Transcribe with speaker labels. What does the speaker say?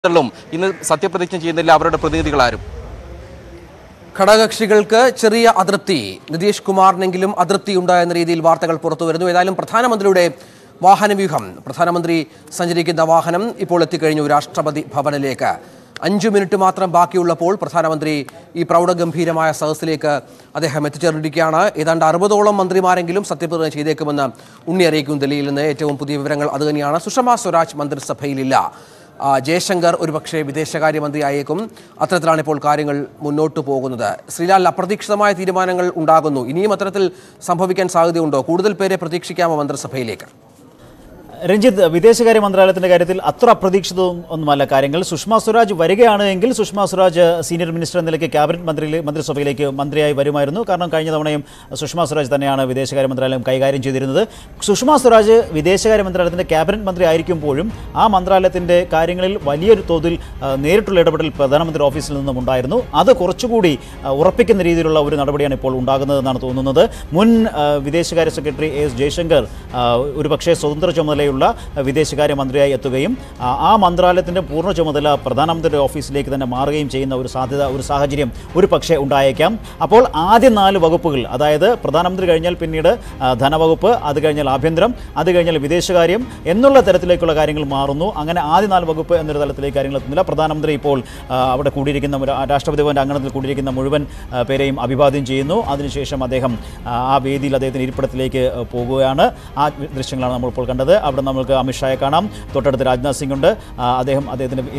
Speaker 1: ും ഇന്ന് സത്യപ്രതിജ്ഞ ചെയ്യുന്നില്ല അവരുടെ പ്രതിനിധികളാരും
Speaker 2: ഘടകകക്ഷികൾക്ക് ചെറിയ അതൃപ്തി നിതീഷ് കുമാറിനെങ്കിലും അതൃപ്തി ഉണ്ടായെന്ന രീതിയിൽ വാർത്തകൾ പുറത്തു വരുന്നു ഏതായാലും പ്രധാനമന്ത്രിയുടെ വാഹനവ്യൂഹം പ്രധാനമന്ത്രി സഞ്ചരിക്കുന്ന വാഹനം ഇപ്പോൾ എത്തിക്കഴിഞ്ഞു രാഷ്ട്രപതി ഭവനിലേക്ക് അഞ്ചു മിനിറ്റ് മാത്രം ബാക്കിയുള്ളപ്പോൾ പ്രധാനമന്ത്രി ഈ പ്രൗഢഗംഭീരമായ സദസ്സിലേക്ക് അദ്ദേഹം എത്തിച്ചേർന്നിരിക്കുകയാണ് ഏതാണ്ട് അറുപതോളം മന്ത്രിമാരെങ്കിലും സത്യപ്രതിജ്ഞ ചെയ്തേക്കുമെന്ന് ഉണ്ണി അറിയിക്കും ഡൽഹിയിൽ നിന്ന് ഏറ്റവും പുതിയ വിവരങ്ങൾ അതുതന്നെയാണ് സുഷമ സ്വരാജ് മന്ത്രിസഭയിലില്ല ആ, ജയശങ്കർ ഒരുപക്ഷെ വിദേശകാര്യമന്ത്രി ആയേക്കും അത്തരത്തിലാണ് ഇപ്പോൾ കാര്യങ്ങൾ മുന്നോട്ട് പോകുന്നത് ശ്രീലാൽ അപ്രതീക്ഷിതമായ തീരുമാനങ്ങൾ ഉണ്ടാകുന്നു ഇനിയും അത്തരത്തിൽ സംഭവിക്കാൻ സാധ്യതയുണ്ടോ കൂടുതൽ പേരെ പ്രതീക്ഷിക്കാമോ മന്ത്രിസഭയിലേക്ക്
Speaker 3: രഞ്ജിത്ത് വിദേശകാര്യ മന്ത്രാലയത്തിന്റെ കാര്യത്തിൽ അത്ര അപ്രതീക്ഷിതവും ഒന്നുമല്ല കാര്യങ്ങൾ സുഷമ സ്വരാജ് വരികയാണ് എങ്കിൽ സുഷമ സ്വരാജ് സീനിയർ മിനിസ്റ്റർ എന്ന നിലയ്ക്ക് ക്യാബിനറ്റ് മന്ത്രി മന്ത്രിസഭയിലേക്ക് മന്ത്രിയായി വരുമായിരുന്നു കാരണം കഴിഞ്ഞ തവണയും സുഷമ സ്വരാജ് തന്നെയാണ് വിദേശകാര്യ മന്ത്രാലയം കൈകാര്യം ചെയ്തിരുന്നത് സുഷമ സ്വരാജ് വിദേശകാര്യ മന്ത്രാലയത്തിന്റെ ക്യാബിനറ്റ് മന്ത്രി ആയിരിക്കുമ്പോഴും ആ മന്ത്രാലയത്തിന്റെ കാര്യങ്ങളിൽ വലിയൊരു തോതിൽ ആ, നേരിട്ടുള്ള ഇടപെടൽ പ്രധാനമന്ത്രി ഓഫീസിൽ നിന്നും ഉണ്ടായിരുന്നു അത് കുറച്ചുകൂടി ആ, ഉറപ്പിക്കുന്ന രീതിയിലുള്ള ഒരു നടപടിയാണ് ഇപ്പോൾ ഉണ്ടാകുന്നതെന്നാണ് തോന്നുന്നത് മുൻ ആ, വിദേശകാര്യ സെക്രട്ടറി എസ് ജയശങ്കർ ആ, ഒരുപക്ഷേ സ്വതന്ത്ര ചുമതലയുള്ള വിദേശകാര്യ മന്ത്രിയായി എത്തുകയും ആ, ആ മന്ത്രാലയത്തിൻ്റെ പൂർണ്ണ ചുമതല പ്രധാനമന്ത്രിയുടെ ഓഫീസിലേക്ക് തന്നെ മാറുകയും ചെയ്യുന്ന ഒരു സാധ്യത ഒരു സാഹചര്യം ഒരു പക്ഷേ ഉണ്ടായേക്കാം അപ്പോൾ ആദ്യ നാല് വകുപ്പുകൾ അതായത് പ്രധാനമന്ത്രി കഴിഞ്ഞാൽ പിന്നീട് ആ, ധനവകുപ്പ് അത് കഴിഞ്ഞാൽ ആഭ്യന്തരം അത് കഴിഞ്ഞാൽ വിദേശകാര്യം എന്നുള്ള തരത്തിലേക്കുള്ള കാര്യങ്ങൾ മാറുന്നു അങ്ങനെ ആദ്യ നാല് വകുപ്പ് എന്നൊരു തലത്തിലേക്ക് കാര്യങ്ങൾ എത്തുന്നില്ല പ്രധാനമന്ത്രി ഇപ്പോൾ ആ, അവിടെ കൂടിയിരിക്കുന്ന ഒരു- രാഷ്ട്രപതി ഭവൻ്റെ അങ്കണത്തിൽ കൂടിയിരിക്കുന്ന മുഴുവൻ ആ, പേരെയും അഭിവാദ്യം ചെയ്യുന്നു അതിനുശേഷം അദ്ദേഹം ആ, ആ വേദിയിൽ അദ്ദേഹത്തിന് ഇരിപ്പിടത്തിലേക്ക് ആ, പോകുകയാണ് ആ ദൃശ്യങ്ങളാണ് നമ്മൾ ഇപ്പോൾ കണ്ടത് അവിടെ നമുക്ക് അമിത്ഷായെ കാണാം തൊട്ടടുത്ത് രാജ്നാഥ് സിംഗ് ഉണ്ട് ആ, അദ്ദേഹം അദ്ദേഹത്തിൻ്റെ